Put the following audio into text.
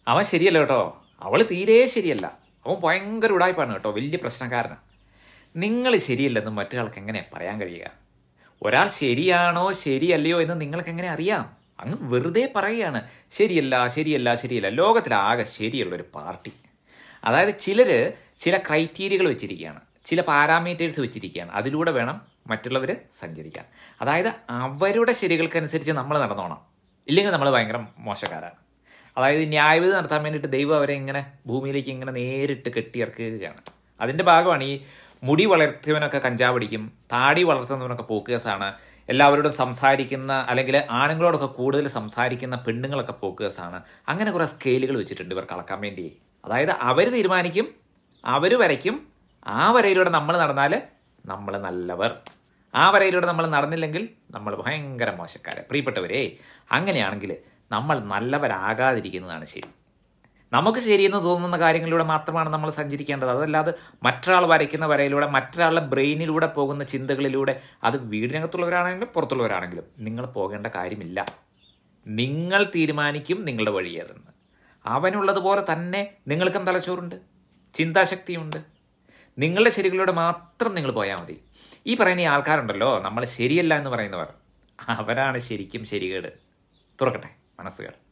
അവൻ ശരിയല്ല കേട്ടോ അവൾ തീരെ ശരിയല്ല അവൻ ഭയങ്കര ഉടായ്പാണ് കേട്ടോ വലിയ പ്രശ്നക്കാരനാണ് നിങ്ങൾ ശരിയല്ലെന്ന് മറ്റൊരാൾക്ക് എങ്ങനെ പറയാൻ കഴിയുക ഒരാൾ ശരിയാണോ ശരിയല്ലയോ എന്ന് നിങ്ങൾക്ക് എങ്ങനെ അറിയാം അങ്ങ് വെറുതെ പറയുകയാണ് ശരിയല്ല ശരിയല്ല ശരിയല്ല ലോകത്തിലാകെ ശരിയുള്ളൊരു പാർട്ടി അതായത് ചിലർ ചില ക്രൈറ്റീരിയകൾ വെച്ചിരിക്കുകയാണ് ചില പാരാമീറ്റേഴ്സ് വെച്ചിരിക്കുകയാണ് അതിലൂടെ വേണം മറ്റുള്ളവർ സഞ്ചരിക്കാൻ അതായത് അവരുടെ ശരികൾക്കനുസരിച്ച് നമ്മൾ നടന്നോണം ഇല്ലെങ്കിൽ നമ്മൾ ഭയങ്കര മോശക്കാരാണ് അതായത് ന്യായവിധി നടത്താൻ വേണ്ടിയിട്ട് ദൈവം അവരെ ഇങ്ങനെ ഭൂമിയിലേക്ക് ഇങ്ങനെ നേരിട്ട് കെട്ടിയിറക്കുകയാണ് അതിൻ്റെ ഭാഗമാണ് ഈ മുടി വളർത്തിയവനൊക്കെ കഞ്ചാവടിക്കും താടി വളർത്തുന്നവനൊക്കെ പോക്കേഴ്സാണ് എല്ലാവരോടും സംസാരിക്കുന്ന അല്ലെങ്കിൽ ആണുങ്ങളോടൊക്കെ കൂടുതൽ സംസാരിക്കുന്ന പെണ്ണുങ്ങളൊക്കെ പോക്കേഴ്സാണ് അങ്ങനെ കുറേ സ്കെയിലുകൾ വെച്ചിട്ടുണ്ട് ഇവർക്ക് അളക്കാൻ വേണ്ടി അതായത് അവർ തീരുമാനിക്കും അവർ വരയ്ക്കും ആ വരയിലൂടെ നമ്മൾ നടന്നാൽ നമ്മൾ നല്ലവർ ആ വരയിലൂടെ നമ്മൾ നടന്നില്ലെങ്കിൽ നമ്മൾ ഭയങ്കര മോശക്കാരെ പ്രിയപ്പെട്ടവരെ അങ്ങനെയാണെങ്കിൽ നമ്മൾ നല്ലവരാകാതിരിക്കുന്നതാണ് ശരി നമുക്ക് ശരിയെന്ന് തോന്നുന്ന കാര്യങ്ങളിലൂടെ മാത്രമാണ് നമ്മൾ സഞ്ചരിക്കേണ്ടത് അതല്ലാതെ മറ്റൊരാൾ വരയ്ക്കുന്ന വരയിലൂടെ മറ്റൊരാളുടെ ബ്രെയിനിലൂടെ പോകുന്ന ചിന്തകളിലൂടെ അത് വീടിനകത്തുള്ളവരാണെങ്കിലും പുറത്തുള്ളവരാണെങ്കിലും നിങ്ങൾ പോകേണ്ട കാര്യമില്ല നിങ്ങൾ തീരുമാനിക്കും നിങ്ങളുടെ വഴി ഏതെന്ന് അവനുള്ളതുപോലെ തന്നെ നിങ്ങൾക്കും തലച്ചോറുണ്ട് ചിന്താശക്തിയുണ്ട് നിങ്ങളുടെ ശരികളിലൂടെ മാത്രം നിങ്ങൾ പോയാൽ മതി ഈ പറയുന്ന ഈ ആൾക്കാരുണ്ടല്ലോ നമ്മൾ ശരിയല്ല എന്ന് പറയുന്നവർ അവരാണ് ശരിക്കും ശരികേട് തുറക്കട്ടെ മനസ്സുകൾ